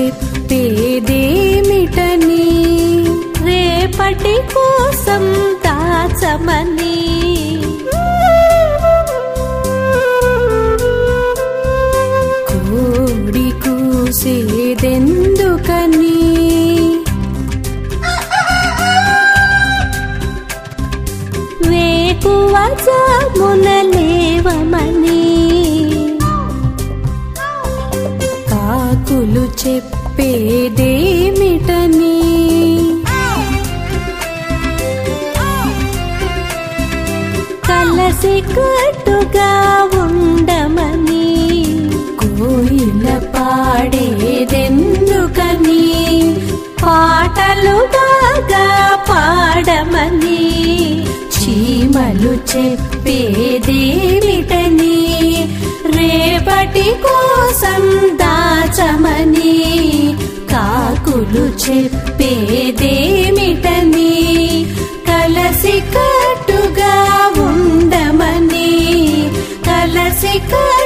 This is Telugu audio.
చెప్పేదేమిటని రేపటి కోసం దాచమని కోడి కూసేదెందుకని వేకువ జామున లేవమని కాకులు చెప్పేదేమిటని కలసి కట్టుగా ఉండమని కోయిల పాడేదెందుకని పాటలు బాగా పాడమని చీమలు చెప్పేదేమిటని రేపటి కోసం దాచమని కాకులు చెప్పేదేమిటని కలసి కట్టుగా ఉండమని కలసి కట్టుగా